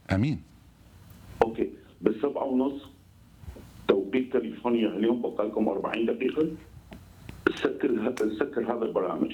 امين اوكي بالسبعة ونص توقيت كاليفورنيا اليوم بقى لكم 40 دقيقة سكر سكر هذا البرنامج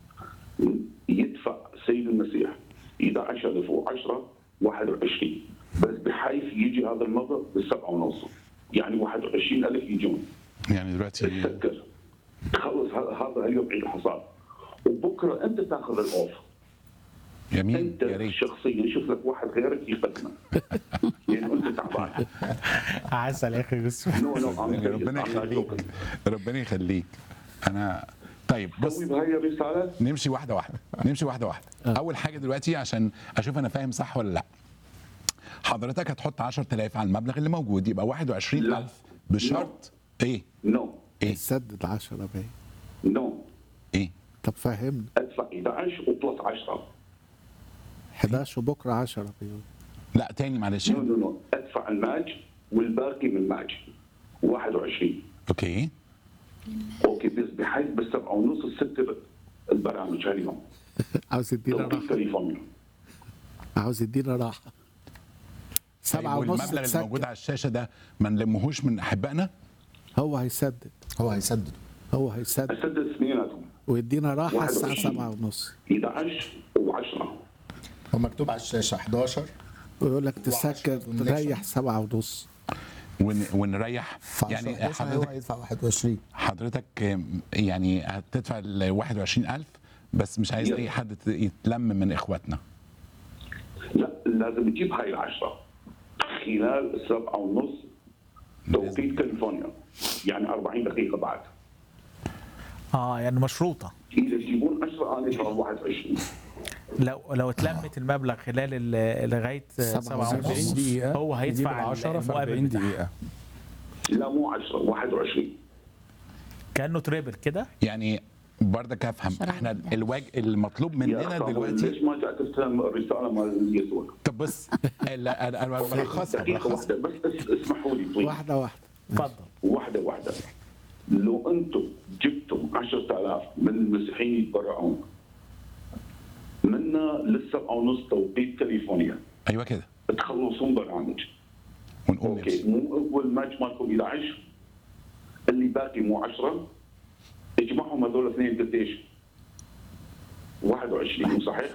يدفع سيد المسيح 11000 و10 21 بس بحيث يجي هذا المبلغ بالسبعة ونص يعني 21000 يجون يعني دلوقتي تسكر تخلص ه- هذا اليوم عيد الحصاد وبكره انت تاخذ الاوف يمين انت يا ريت شخصيا شوف لك واحد غيرك يقدمه يعني انت تعبان عسل يا اخي يوسف نو نو I'm serious. ربنا I'm not يخليك joking. ربنا يخليك انا طيب بص سوي بهاي الرساله نمشي واحده واحده نمشي واحده واحده اول حاجه دلوقتي عشان اشوف انا فاهم صح ولا لا حضرتك هتحط 10000 على المبلغ اللي موجود يبقى 21000 بشرط ايه نو ايه سدد 10 باين نو ايه طب فهمنا ادفع 11 وبلس 10 11 وبكره 10 بيقول لا تاني معلش نو نو نو ادفع الماج والباقي من ماج 21 اوكي اوكي بس بحيث بالسبعه ونص السكر البرامج اليوم عاوز يدينا توقيت راحه كاليفورنيا عاوز يدينا راحه طيب سبعة ونص والمبلغ اللي تسكر. موجود على الشاشه ده ما نلمهوش من احبائنا هو هيسدد هو هيسدد هو هيسدد اسدد اثنيناتهم ويدينا راحه الساعه 21. 7 ونص 11 و10 هو مكتوب على الشاشه 11 ويقول لك تسكر وعشرة ونكشف. تريح 7 ونص ون ونريح يعني يعني هو حضرتك هيدفع 21 حضرتك آم، يعني هتدفع ال 21000 بس مش عايز Yes. اي حد ت- يتلم من اخواتنا لا لازم تجيب هاي العشرة خلال السبعة ونص توقيت كاليفورنيا يعني 40 دقيقة بعد اه يعني مشروطه إذا تجيبون 10 أنا أدفع 21 لو لو اتلمت المبلغ خلال ال- لغايه سبعة 7 ونص. ونص دقيقة هو هيدفع يجيب 10 في المقابل 40 بتاعها. دقيقة لا مو 10 21 كانه تريبل كده يعني برضك افهم عشرة احنا وحدة. الواج المطلوب يا مننا أخي، دلوقتي ليش ما جاء تستلم الرسالة مال يسوع؟ طب بص لا، انا انا بلخصها دقيقة بلخصها واحدة بس اس- اسمحوا لي طيب واحده واحده اتفضل واحدة واحدة لو أنتم جبتم 10000 من المسيحيين يتبرعون منا للسبعة ونص توقيت كاليفورنيا ايوه كده تخلصون برامج ونقوم اوكي نمشي مو اول ماتش مالكم 11 اللي باقي مو 10 اجمعهم هذول اثنين قديش؟ 21 مو صحيح؟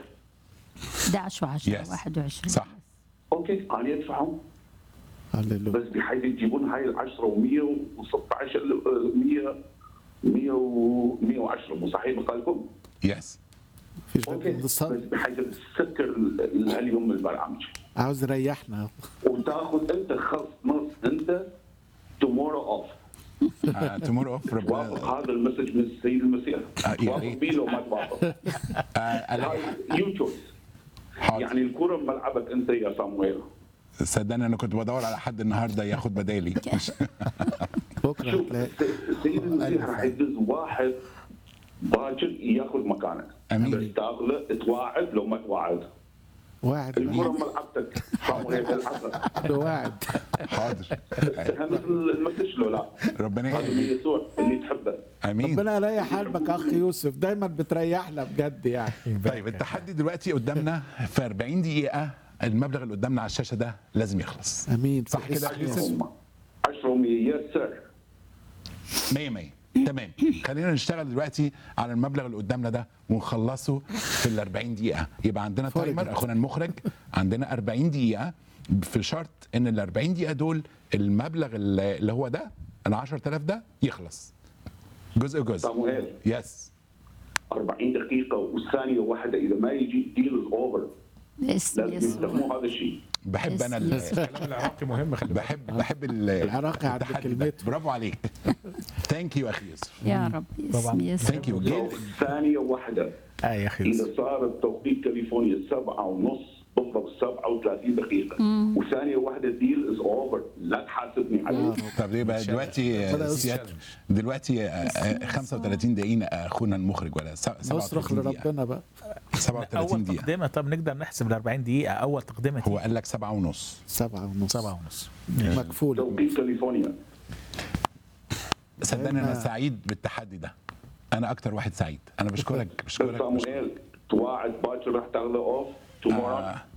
11 و10 Yes. 21 صح اوكي انا ادفعهم هللويا بس بحيث تجيبون هاي ال 10 و116 100 100 و 110 مو صحيح بقالكم؟ يس فيش اوكي بدل بس الصبر بحيث تسكر ال- اليوم البرامج عاوز يريحنا وتاخذ انت خص نص انت تومورو اوف تمور اوف ربنا وافق هذا المسج من السيد المسيح آه، يا وافق ريت. بيه لو ما توافق آه، أنا- يو تشويس حاضر يعني الكره بملعبك انت يا صامويل صدقني انا كنت بدور على حد النهارده ياخد بدالي بكره شوف هتلاقي السيد المسيح راح يدز واحد باكر ياخذ مكانك أمين. بس تاخذه تواعد لو ما تواعد واعد الكره بملعبك صامويل العبها واعد مثل حاضر المسج لو لا ربنا هذا من يخليك يسوع اللي تحبه امين ربنا يريح قلبك اخ يوسف دايما بتريحنا بجد يعني طيب التحدي دلوقتي قدامنا في 40 دقيقه المبلغ اللي قدامنا على الشاشه ده لازم يخلص امين صح كده يا يوسف 10 و100 يس سير 100 100 تمام خلينا نشتغل دلوقتي على المبلغ اللي قدامنا ده ونخلصه في ال 40 دقيقه يبقى عندنا فرق. تايمر اخونا المخرج عندنا 40 دقيقه في شرط ان ال 40 دقيقه دول المبلغ اللي اللي هو ده ال 10000 ده يخلص جزء جزء صامويل يس 40 دقيقة والثانية واحدة إذا ما يجي ديل اوفر باسم لازم يسوع يستخدموا هذا الشيء بحب انا ال- يس. الكلام العراقي مهم خلي بالك بحب بحب ال- العراقي عند التحدي ده. كلمته. برافو عليك ثانك يو اخي يوسف يا رب طبعاً. باسم يسوع ثانك يو ثانية واحدة اه يا اخي يوسف إذا صار التوقيت كاليفورنيا سبعة ونص بالضبط 37 دقيقة وثانية واحدة ديل از اوفر لا تحاسبني عليه طب يبقى دلوقتي ربنا سيادة دلوقتي آه، آه، 35 دقيقة اخونا المخرج ولا س- نصرخ 37 دقيقة لربنا بقى 37 اول دقيقة تقدمه طب نقدر نحسب ال 40 دقيقه اول تقدمه هو قال لك سبعة ونص سبعة ونص سبعة ونص مكفولة توقيت كاليفورنيا صدقني انا أنا- سعيد بالتحدي ده انا اكتر واحد سعيد انا بشكرك بس بشكرك, بشكرك. صامويل تواعد باكر راح تاخذه اوف تومورو آه